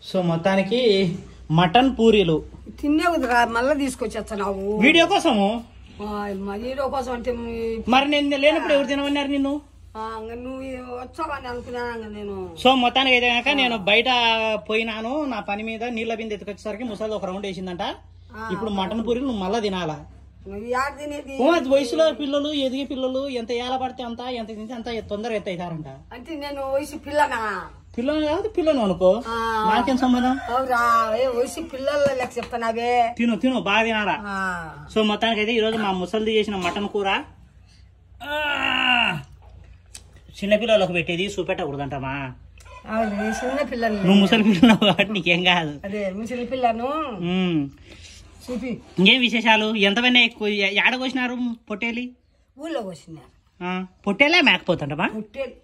So మొత్తానికి mutton పూరీలు తిన్నే కుదరా మళ్ళీ తీసుకొచ్చేస్తున్నావు వీడియో కోసము హీరో కోసం అంటే మీ- మరి నేను లేనప్పుడు ఎవరు తినమన్నారు నిన్ను ఆ, ఇంక నువ్వు వచ్చావని అనుకున్నాను ఇంక నేను సో మొత్తానికి అయితే కనుక నేను బయట పోయినాను నా పని మీద నీళ్ళ బిందె ఎత్తుకొచ్చేసరికి ముసలి ఒక రౌండ్ వేసిందంట ఇప్పుడు మటన్ పూరీలు నువ్వు మళ్ళా తినాలా నువ్వు యాడ తినేది ఓ, అది వయసులో పిల్లలు ఎదిగే పిల్లలు ఎంత ఏల పడితే అంత ఎంత తింటే అంత తొందరగా ఎత్త అవుతారంట అంటే నేను వయసు పిల్లనా పిల్లలు కాదు పిల్లలు అనుకో ఆ. నాకేం సంబంధం అవురా ఏ వయసు పిల్లల లెక్క చెప్తానావే తిను తిను బాగా తినాలా ఆ, సో మొత్తానికి అయితే ఈరోజు మా ముసలిది చేసిన మటన్ కూర ఆ! చిన్నపిల్లలకు పెట్టేది చూపెట్టకూడదంటమా అవును ఈ చిన్న పిల్లని నువ్వు ముసలి పిల్లలు కాబట్టి నీకేం కాదు అదే ముసలి పిల్లను ఉమ్. చూపి ఇంకేం విశేషాలు ఎంతమంది ఎక్కువ ఏడకొచ్చినారు పొట్టేలి ఊళ్ళో వచ్చినారు ఆ, పొట్టేలే మేకపోతుంటమా పుట్టేది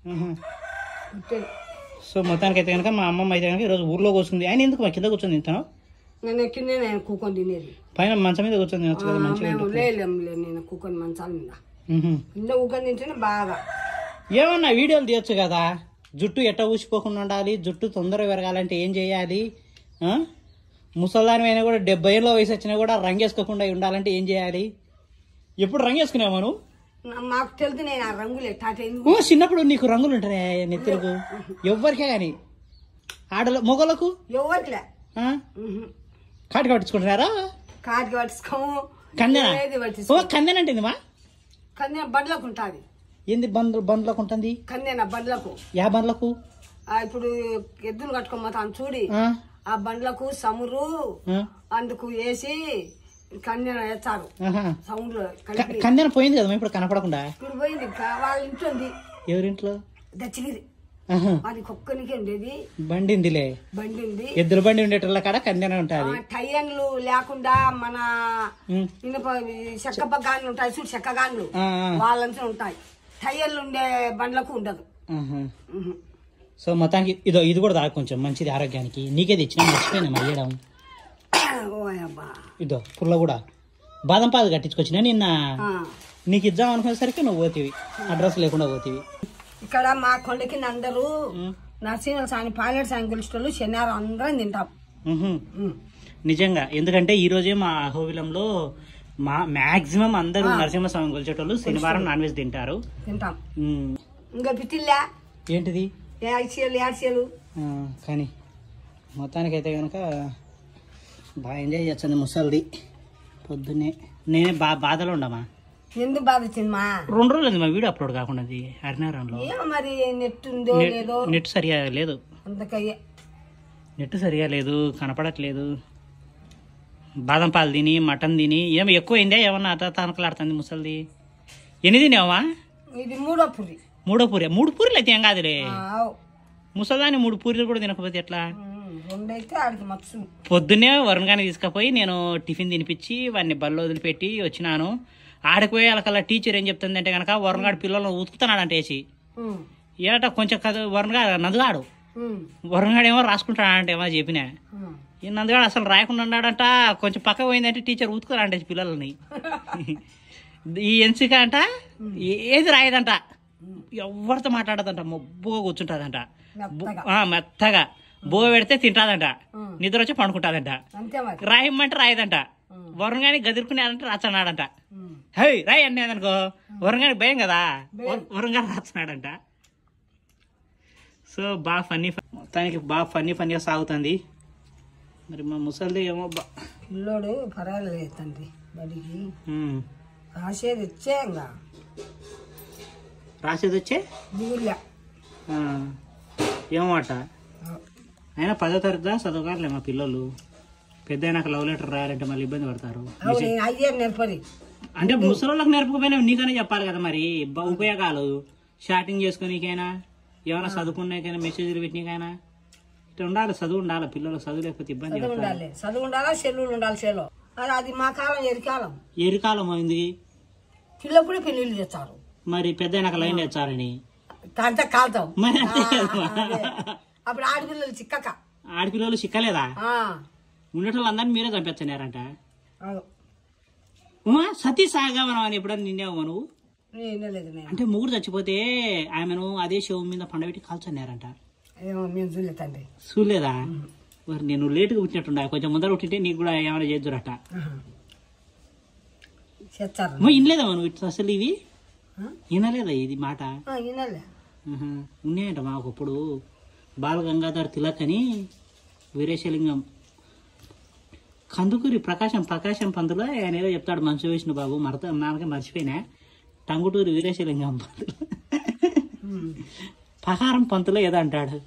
పుట్టేది సో మొత్తానికి అయితే కనుక మా అమ్మమ్మ అయితే కనుక ఈరోజు ఊర్లో కూర్చుంది ఆయన ఎందుకు మా కింద కూర్చొని తింటాను నేను కింద నేను కూకొని తినేది పైన మంచం మీద కూర్చొని తినొచ్చు కదా ఆ, మంచిగా మేము లేలేం లే నేను కూకొని మంచాల మీద ఉహు. కింద కూకొని తింటేనే బాగా ఏమన్నా వీడియోలు తీయొచ్చు కదా జుట్టు ఎట్ట ఊసిపోకుండా ఉండాలి జుట్టు తొందరగా పెరగాలంటే ఏం చేయాలి ఆ? ముసల్దాని అయినా కూడా డెబ్బై ఏళ్ళ వయసు వచ్చినా కూడా రంగేసుకోకుండా ఉండాలంటే ఏం చేయాలి ఎప్పుడు రంగేసుకునేవా నువ్వు నా- మాకు తెలిసి నేను ఆ రంగులే టాట ఓ చిన్నప్పుడు నీకు రంగులు ఉంటాయి నెత్తులకు ఎవ్వరికే కానీ ఆడల మొగలకు ఎవరికిలే ఆ? కాటి కట్టించుకుంటున్నారా కాటికి పట్టించుకోము కందెనా ఏది ఓ పట్టించుకో కందెనంటే మా కందెన బండ్లకు ఉంటుంది ఏంది బండ్లు బండ్లకు ఉంటుంది కందెన బండ్లకు యా బండ్లకు ఆ ఇప్పుడు ఎద్దులు కట్టుకోమతాను చూడి ఆ? ఆ బండ్లకు సమురు ఆ? అందుకు వేసి కందెన వేస్తారు ఆహా. సౌండ్లు క- కలిపి కందెన పోయింది కదా ఇప్పుడు కనపడకుండా ఇప్పుడు పోయింది ఇంకా వాళ్ళ ఇంట్లో ఉంది ఎవరింట్లో దచ్చిగిరి ఆహా. అది కుక్కనికి ఉండేది బండి ఉందిలే బండి ఉంది ఎద్దుల బండి ఉండేటోళ్ళ కాడ కందెన ఆ ఉంటుంది టైర్లు లేకుండా మన ఉమ్. ఇనుప చెక్క గాన్లు ఉంటాయి చూడు చెక్క గాన్లు ఆ, ఆ. వాళ్ళంతా ఉంటాయి టైర్లు ఉండే బండ్లకు ఉండదు ఆహా. ఉహు. సో మొత్తానికి ఇదో ఇది కూడా తాగు కొంచెం మంచిది ఆరోగ్యానికి నీకే తెచ్చిన మర్చిపోయినా మయ్యడం ఓయబ్బా ఇదో పుల్ల కూడా బాదం పాలు కట్టించుకొచ్చిన నిన్న ఆ. నీకు ఇద్దాం అనుకునేసరికి నువ్వు పోతివి అడ్రస్ లేకుండా పోతివి ఇక్కడ మా కొండ కింద అందరూ ఉమ్. నరసింహ సాని పాలేరు సాని గులిస్టోళ్ళు శనివారం అందరం తింటాం ఉహు. ఉమ్. నిజంగా ఎందుకంటే ఈ రోజే మా అహోవిలంలో మా మాక్సిమం అందరూ నరసింహస్వామి కొలిచేటోళ్ళు శనివారం నాన్ వెజ్ తింటారు తింటాం ఉమ్. ఇంకా పితిల్లా ఏంటిది యాడ్చీలు యాడ్చీలు ఆ, కానీ మొత్తానికైతే కనుక బాగా ఎంజాయ్ చేస్తుంది ముసలిది పొద్దున్నే నేనే బా బాధలో ఉండమా ఎందుకు బాధ వచ్చిందమ్మా రెండు రోజులు అయింది మా వీడియో అప్లోడ్ కాకుండా అది హరినారంలో ఏమో మరి నెట్ ఉందో లేదో నెట్ సరిగా లేదు అందుకయ్యే నెట్ సరిగా లేదు కనపడట్లేదు బాదం పాలు తిని మటన్ తిని ఏమి ఎక్కువైందా ఏమన్నా అత తనకలాడుతుంది ముసలిది ఎన్ని తినావా ఇది మూడో పురి మూడో పూరి మూడు పూరీలు అయితే ఏం కాదులే ఆవ్. ముసలిదాన్ని మూడు పూరీలు కూడా తినకపోతే ఎట్లా ఉమ్, రెండైతే ఆడికి మచ్చు పొద్దున్నే వరుణ్ తీసుకుపోయి నేను టిఫిన్ తినిపించి వాడిని బల్లో వదిలిపెట్టి వచ్చినాను ఆడిపోయి వాళ్ళకల్లా టీచర్ ఏం చెప్తుందంటే కనుక వరుణ్ గారు పిల్లలను ఉతుకుతున్నాడంట వేసి ఉమ్, ఏట కొంచెం కథ వరుణ్ గారు నందుగాడు ఉమ్, వరుణ్ గారు ఏమో రాసుకుంటాడంట ఏమో చెప్పిన ఉమ్. ఈ నందుగాడు అసలు రాయకుండా ఉన్నాడంట కొంచెం పక్క పోయిందంటే టీచర్ ఉతుకుతారంట పిల్లల్ని ఈ ఎన్సిక అంట ఏది రాయదంట ఎవరితో మాట్లాడదంట మొబ్బుగా కూర్చుంటాదంట మెత్తగా ఆ, మెత్తగా బో పెడితే తింటాదంట ఉమ్. నిద్ర వచ్చి పండుకుంటాదంట అంతే మరి రాయమంటే రాయదంట వరుణ్ గాని గదిరుకునేదంటే రాచన్నాడంట ఉమ్. హై రాయ్ అన్నదనుకో వరుణ్ గారికి భయం కదా వరు- వరుణ్ గారు రాస్తున్నాడంట సో బాగా ఫన్నీ మొత్తానికి బాగా ఫన్నీ ఫన్నీగా సాగుతుంది మరి మా ముసలిది ఏమో బా పిల్లోడు పర్వాలేదు తండ్రి బడికి ఉమ్. రాసేది ఇచ్చే ఇంకా రాసేది వచ్చే దిగులే ఆ, ఏమో అట అయినా పదో తరగతి చదవగారులే మా పిల్లలు పెద్ద అయినాక లవ్ లెటర్ రాయాలంటే మళ్ళీ ఇబ్బంది పడతారు అవును అయ్యే నేర్పది అంటే ముసలోళ్ళకి నేర్పకపోయినా నీకనే చెప్పాలి కదా మరి బ- ఉపయోగాలు షాటింగ్ చేసుకోనీకైనా ఏమైనా చదువుకున్నాకైనా మెసేజ్లు పెట్టినకైనా ఇట్లా ఉండాలి చదువు ఉండాలి పిల్లలకు చదువు లేకపోతే ఇబ్బంది చదువు పడతారు ఉండాలి చదువు ఉండాలా సెల్లులు ఉండాలి సెల్లో అది అది మా కాలం ఎరికాలం ఎరికాలం అయింది పిల్లప్పుడే పెళ్లిళ్ళు చేస్తారు మరి పెద్ద అయినాక లైన్ తెచ్చారని కాంత కాలుతాం మరి అంతే కదా. అప్పుడు ఆడపిల్లలు చిక్కక ఆడపిల్లలు చిక్కలేదా ఆ, ఉండేటోళ్ళు అందరినీ మీరే చంపేస్తున్నారంట అవును. ఉమా సతీ సాగమనం అని ఎప్పుడన్నా నిండావు నువ్వు నేను వినలేదు నేను అంటే ముగ్గురు చచ్చిపోతే ఆమెను అదే శవం మీద పండబెట్టి కాల్చన్నారంట ఏమో మేము చూడలే తండ్రి చూడలేదా మరి నేను లేటుగా పుట్టినట్టుండా కొంచెం ముందర పుట్టింటే నీకు కూడా ఏమైనా చేద్దురట ఆహా. చేస్తారు అమ్మ ఇనలేదా మనం ఇట్లా అసలు ఇవి ఆ? వినలేదా ఇది మాట ఆ, వినాలే ఆహా. ఉన్నాయంట మాకు ఒకప్పుడు బాల గంగాధర్ తిలక్ అని వీరేశలింగం కందుకూరి ప్రకాశం ప్రకాశం పంతులో ఆయన ఏదో చెప్తాడు మంచు విష్ణు బాబు మరత నాన్నకి మర్చిపోయినా టంగుటూరి వీరేశలింగం పంతులు ఉమ్. పహారం పంతులో ఏదో అంటాడు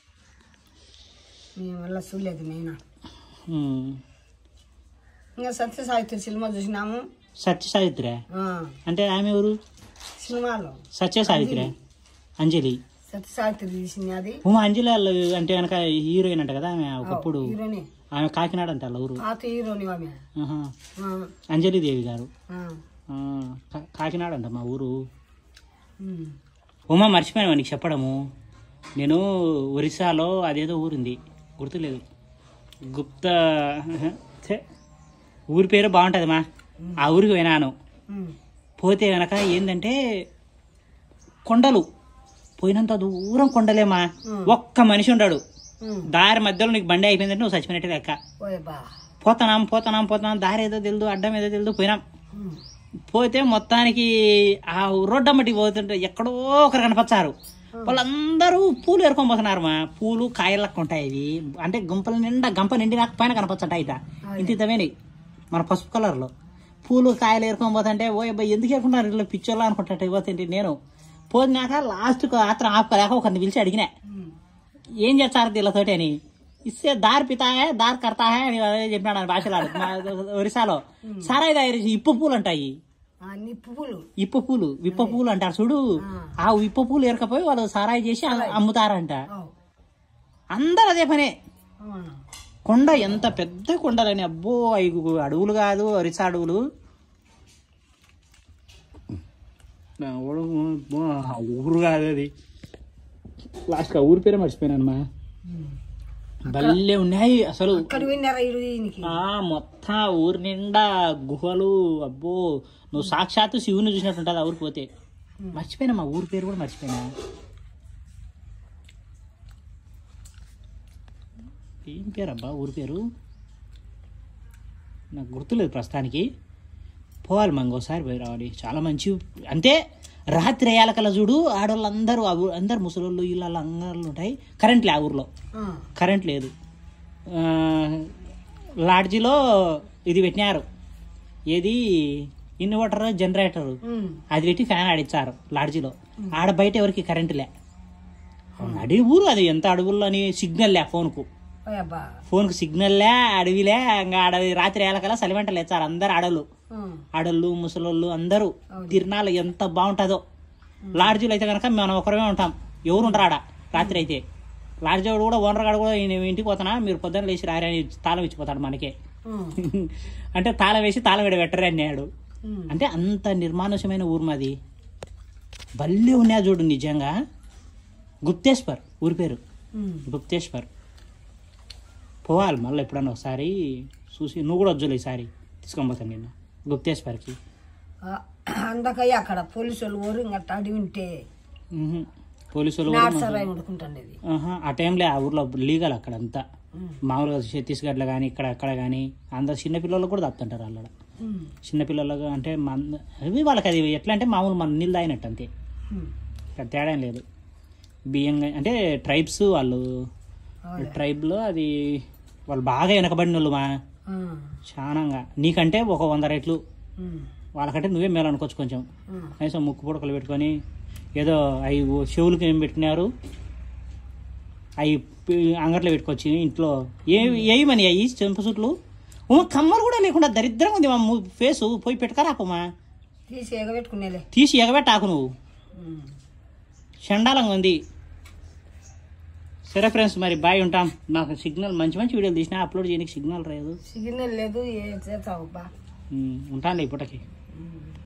మేము వల్ల చూడలేదు నేను ఉమ్. ఇంకా సత్య సాహిత్య సినిమా చూసినాము సత్య సావిత్రి ఆ, అంటే ఆమె ఎవరు సినిమాలో సత్య సావిత్రి అంజలి సత్య సాహిత్య తీసింది అది ఉమా అంజలి వాళ్ళు అంటే వెనక హీరోయిన్ అంట కదా ఆమె ఒకప్పుడు హీరోని ఆమె కాకినాడ అంట వాళ్ళ ఊరు పాత హీరోని ఆమె ఆహా. ఆ, అంజలి దేవి గారు ఆ, ఆ, కా- కాకినాడ అంట మా ఊరు ఉమ్. ఉమా మర్చిపోయాను నీకు చెప్పడము నేను ఒరిస్సాలో అదేదో ఊరుంది గుర్తులేదు గుప్త ఛే, ఊరి పేరు బాగుంటుంది మా ఆ ఊరికి పోయినాను ఉమ్. పోతే గనక ఏంటంటే కొండలు పోయినంత దూరం కొండలేమా ఒక్క మనిషి ఉన్నాడు ఉమ్. దారి మధ్యలో నీకు బండి అయిపోయిందంటే నువ్వు చచ్చిపోయినట్టే లెక్క ఓయ్ బా పోతున్నాం పోతున్నాం పోతున్నాం దారి ఏదో తెలియదు అడ్డం ఏదో తెలియదు పోయినాం ఉమ్. పోతే మొత్తానికి ఆ రోడ్డు అమ్మటికి పోతుంటే ఎక్కడో ఒకరు కనపచ్చారు వాళ్ళందరూ పూలు ఏరుకొని పోతున్నారు మా పూలు కాయలక్క ఉంటాయి ఇవి అంటే గుంపల నిండా గంప నిండి నాకు పైన కనపచ్చంట ఇట ఇంత ఇంతమేని మన పసుపు కలర్లో పూలు కాయలు ఏరుకొని పోతుంటే ఓ అబ్బాయి ఎందుకు ఏరుకుంటారు ఇట్లా పిచ్చోళ్ళ అనుకుంటా పోతుంటే నేను పోయినాక లాస్ట్కు ఆత్రం ఆపుకోలేక ఒకరిని పిలిచి అడిగినా ఉమ్. ఏం చేస్తారు వీళ్ళతోటి అని ఇస్తే దారి పితాయే దారి కడతాయే అని అదే చెప్పినాడు ఆయన భాషలో మా ఒరిస్సాలో సారాయి దారి ఇప్పు పూలు అంటాయి ఆ, నిప్పు పూలు ఇప్ప పూలు విప్ప పూలు అంటారు చూడు ఆ. ఆ విప్ప పూలు ఏరకపోయి వాళ్ళు సారాయి చేసి అ- అమ్ముతారంట అవు. అందరు అదే పనే అవునా. కొండ ఎంత పెద్ద కొండలని అబ్బో ఐదు అడవులు కాదు ఒరిస్సా అడవులు నా ఊరు- అబ్బో, ఆ ఊరు కాదు అది లాస్ట్ ఆ ఊరి పేరే మర్చిపోయినానమ్మా ఉమ్. భలే ఉన్నాయి అసలు అక్కడ విన్నారా ఇరు దీనికి ఆ మొత్తం ఊరి నిండా గుహలు అబ్బో నువ్వు సాక్షాత్తు శివుని చూసినట్టుంటది ఆ ఊరికి పోతే మర్చిపోయినా మా ఊరి పేరు కూడా మర్చిపోయినా ఏం పేరు అబ్బా ఊరి పేరు నాకు గుర్తులేదు ప్రస్తుతానికి పోవాలి మా ఇంకోసారి పోయి రావాలి చాలా మంచి అంటే రాత్రి వేయాల కల్లా చూడు ఆడవాళ్ళందరూ ఆ ఊ- అందరు ముసలోళ్ళు ఇళ్ళ అందరూ ఉంటాయి కరెంట్ లే ఆ ఊర్లో ఆ, కరెంట్ లేదు ఆ, లాడ్జిలో ఇది పెట్టినారు ఏది ఇన్వర్టర్ జనరేటర్ ఉమ్. అది పెట్టి ఫ్యాన్ ఆడిచ్చారు లాడ్జిలో ఆడ బయట ఎవరికి కరెంట్ లే అడవి ఊరు అది ఎంత అడవుల్లో అని సిగ్నల్ లే ఫోన్కు ఓయ్ అబ్బా ఫోన్కు సిగ్నల్ లే అడవిలే ఇంకా ఆడ రాత్రి ఏళ్ళకల్లా సలిమంటలు వేస్తారు అందరు ఆడలు ఉమ్. ఆడళ్ళు ముసలోళ్ళు అందరూ అవును. తిరునాళ్ళు ఎంత బాగుంటుందో లాడ్జీలో అయితే కనుక మనం ఒకరమే ఉంటాం ఎవరు ఉండరు ఆడ రాత్రి అయితే లాడ్జీ వాడు కూడా ఓనర్ గాడు కూడా నేను ఇంటికి పోతానా మీరు పొద్దున్న లేచి రారే అని తాళం ఇచ్చిపోతాడు మనకే ఉమ్. అంటే తాళం వేసి తాళం విడ పెట్టరే అన్నాడు ఉమ్. అంటే అంత నిర్మానుషమైన ఊరు మాది భలే ఉన్నా చూడు నిజంగా గుప్తేశ్వర్ ఊరి పేరు ఉమ్. గుప్తేశ్వర్ పోవాలి మళ్ళీ ఎప్పుడన్నా ఒకసారి చూసి నువ్వు కూడా వద్దులే ఈసారి తీసుకొని పోతాను నేను గుప్తేశ్వర్కి ఆ, అందకయ్య అక్కడ పోలీసు వాళ్ళు ఊరు ఇంకా అడిగి ఉంటే మ్హూ. పోలీసు వాళ్ళు కూడా నాటుసరాయి వండుకుంటుండేది ఆహా, ఆ టైంలో ఆ ఊర్లో లీగల్ అక్కడ అంతా ఉమ్. మామూలుగా ఛత్తీస్గఢ్లో కానీ ఇక్కడ అక్కడ కానీ అందరు చిన్నపిల్లలు కూడా తప్పుతుంటారు అక్కడ ఉమ్. చిన్నపిల్లలు అంటే మన అవి వాళ్ళకి అది ఎట్లా అంటే మామూలు మన నీళ్ళు తాగినట్టు అంతే ఉమ్. ఇక్కడ తేడా ఏం లేదు బియ్యం గా- అంటే ట్రైబ్స్ వాళ్ళు అవునులే. ట్రైబ్లో అది వాళ్ళు బాగా వెనకబడిన వాళ్ళు మా ఆ. చాలాగా నీకంటే ఒక వంద రేట్లు ఉమ్. వాళ్ళకంటే నువ్వే మేలు అనుకోవచ్చు కొంచెం ఆ. కనీసం ముక్కు పుడకలు పెట్టుకొని ఏదో అవి చెవులకి ఏం పెట్టినారు అవి అంగట్లో పెట్టుకొచ్చి ఇంట్లో ఏ ఏమని అవి చెంప చుట్లు ఉమ్మ కమ్మలు కూడా లేకుండా దరిద్రంగా ఉంది మా ఫేసు పోయి పెట్టుకరాకమ్మా తీసి ఎగబెట్టుకునేలే తీసి ఎగబెట్టాకు నువ్వు ఉమ్. చండాలంగా ఉంది సరే ఫ్రెండ్స్ మరి బాయ్ ఉంటాం నాకు సిగ్నల్ మంచి మంచి వీడియోలు తీసినా అప్లోడ్ చేయడానికి సిగ్నల్ రాదు సిగ్నల్ లేదు ఏ చేస్తావు బా ఉంటానులే ఇప్పటికి